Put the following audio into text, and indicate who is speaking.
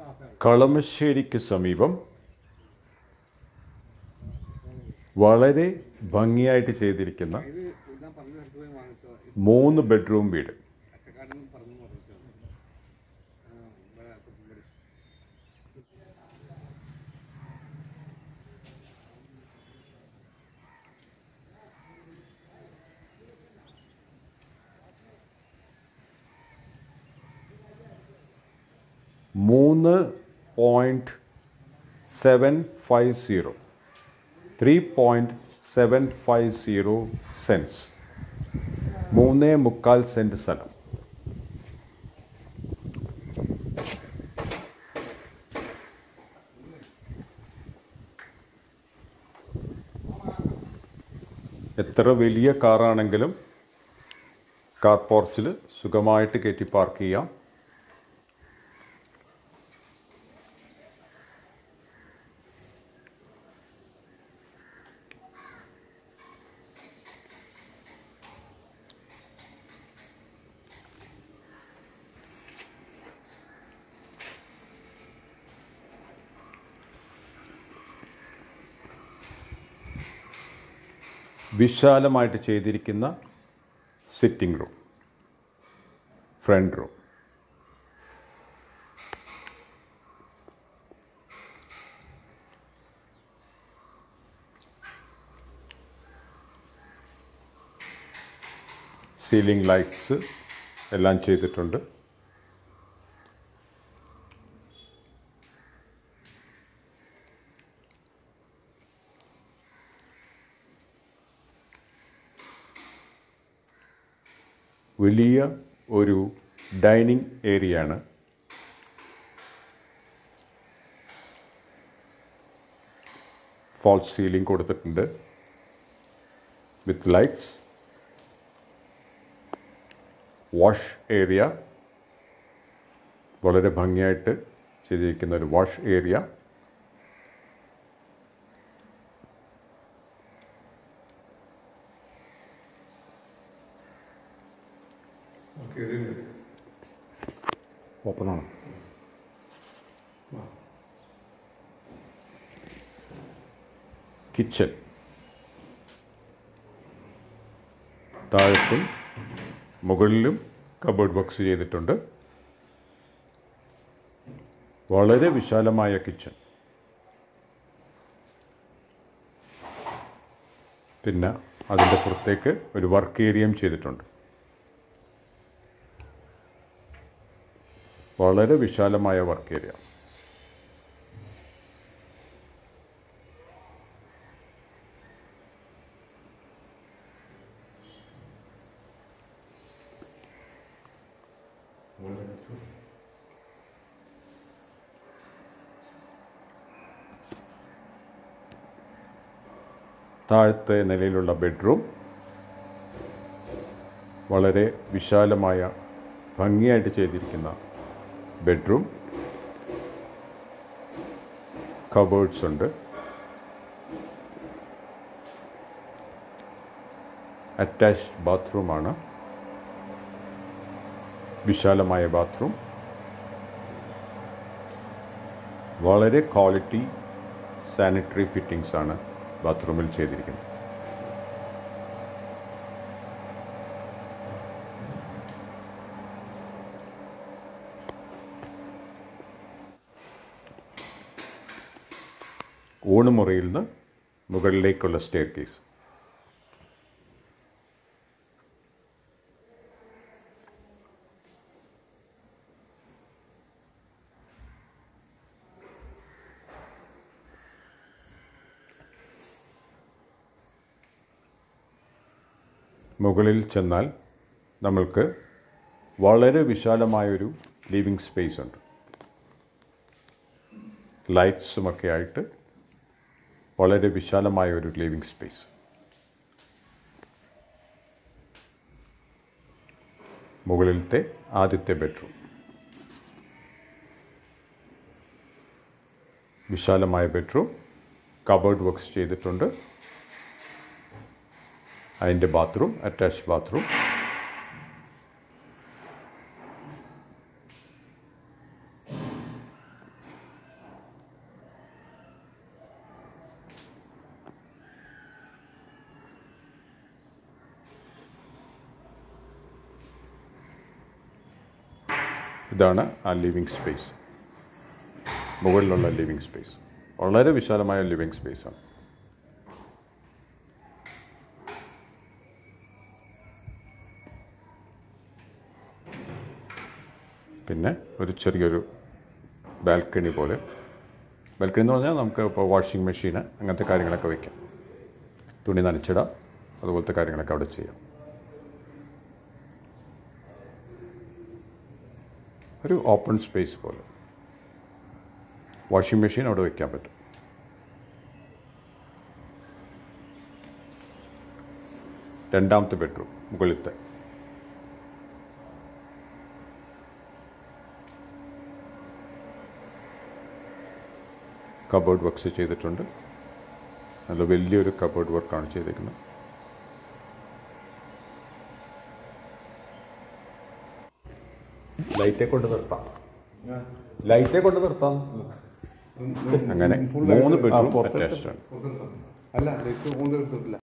Speaker 1: കളമശ്ശേരിക്ക് സമീപം വളരെ ഭംഗിയായിട്ട് ചെയ്തിരിക്കുന്ന
Speaker 2: ഇത് ഞാൻ പറഞ്ഞ സ്ഥലത്ത് പോയി വാങ്ങിച്ചോ
Speaker 1: മൂന്ന് ബെഡ്റൂം വീട്
Speaker 2: ഒറ്റക്കാരൻ പറഞ്ഞു പറഞ്ഞിട്ടോ ആ ഇവിടെ കുമ്പടി
Speaker 1: മൂന്ന് point seven five zero three point seven five zero cents മൂന്നേ മുക്കാൽ സെൻറ്റ് സ്ഥലം എത്ര വലിയ കാറാണെങ്കിലും കാർ പോർച്ചിൽ സുഖമായിട്ട് കയറ്റി പാർക്ക് ചെയ്യാം വിശാലമായിട്ട് ചെയ്തിരിക്കുന്ന sitting room front room ceiling lights എല്ലാം ചെയ്തിട്ടുണ്ട് വലിയ ഒരു ഡൈനിങ് ഏരിയയാണ് ഫോൾസ് സീലിംഗ് കൊടുത്തിട്ടുണ്ട് വിത്ത് ലൈറ്റ്സ് വാഷ് ഏരിയ വളരെ ഭംഗിയായിട്ട് ചെയ്തിരിക്കുന്ന ഒരു വാഷ് ഏരിയ
Speaker 2: ഓക്കെ ഇത്
Speaker 1: ഓപ്പൺ ആണ് കിച്ചൺ താഴത്തും മുകളിലും കബോർഡ് ബോക്സ് ചെയ്തിട്ടുണ്ട് വളരെ വിശാലമായ കിച്ചൺ പിന്നെ അതിൻ്റെ പുറത്തേക്ക് ഒരു വർക്ക് ഏരിയയും ചെയ്തിട്ടുണ്ട് വളരെ വിശാലമായ വർക്ക് ഏരിയ താഴത്തെ നിലയിലുള്ള ബെഡ്റൂം വളരെ വിശാലമായ ഭംഗിയായിട്ട് ചെയ്തിരിക്കുന്ന ബെഡ്റൂം കബേർഡ്സ് ഉണ്ട് അറ്റാച്ച്ഡ് ബാത്റൂമാണ് വിശാലമായ ബാത്റൂം വളരെ ക്വാളിറ്റി സാനിറ്ററി ഫിറ്റിംഗ്സ് ആണ് ബാത്റൂമിൽ ചെയ്തിരിക്കുന്നത് ഊണുമുറിയിൽ നിന്ന് മുകളിലേക്കുള്ള സ്റ്റെയർ കേസ് മുകളിൽ ചെന്നാൽ നമ്മൾക്ക് വളരെ വിശാലമായൊരു ലിവിങ് സ്പേസ് ഉണ്ട് ലൈറ്റ്സുമൊക്കെ ആയിട്ട് വളരെ വിശാലമായ ഒരു ലിവിങ് സ്പേസ് മുകളിലത്തെ ആദ്യത്തെ ബെഡ്റൂം വിശാലമായ ബെഡ്റൂം കബേർഡ് വർക്ക്സ് ചെയ്തിട്ടുണ്ട് അതിൻ്റെ ബാത്റൂം അറ്റാച്ച് ബാത്റൂം ഇതാണ് ആ ലിവിങ് സ്പേസ് മുകളിലുള്ള ലിവിങ് സ്പേസ് വളരെ വിശാലമായ ലിവിങ് സ്പേസാണ് പിന്നെ ഒരു ചെറിയൊരു ബാൽക്കണി പോലെ ബാൽക്കണി എന്ന് പറഞ്ഞാൽ നമുക്ക് ഇപ്പോൾ വാഷിംഗ് മെഷീന് അങ്ങനത്തെ കാര്യങ്ങളൊക്കെ വയ്ക്കാം തുണി നനച്ചിടാം അതുപോലത്തെ കാര്യങ്ങളൊക്കെ അവിടെ ചെയ്യാം ഒരു ഓപ്പൺ സ്പേസ് പോലെ വാഷിംഗ് മെഷീൻ അവിടെ വയ്ക്കാൻ പറ്റും രണ്ടാമത്തെ ബെഡ്റൂം മുകളിലത്തെ കബോർഡ് വർക്ക്സ് ചെയ്തിട്ടുണ്ട് നല്ല വലിയൊരു കബോർഡ് വർക്കാണ് ചെയ്തേക്കുന്നത് ലൈറ്റെ കൊണ്ട് നിർത്താം ലൈറ്റെ കൊണ്ട് നിർത്താം അങ്ങനെ മൂന്ന് ബെഡ്റൂം അറ്റാച്ച്ഡ് ആണ്
Speaker 2: അല്ല ലൈറ്റ് മൂന്ന് എടുത്തിട്ടില്ല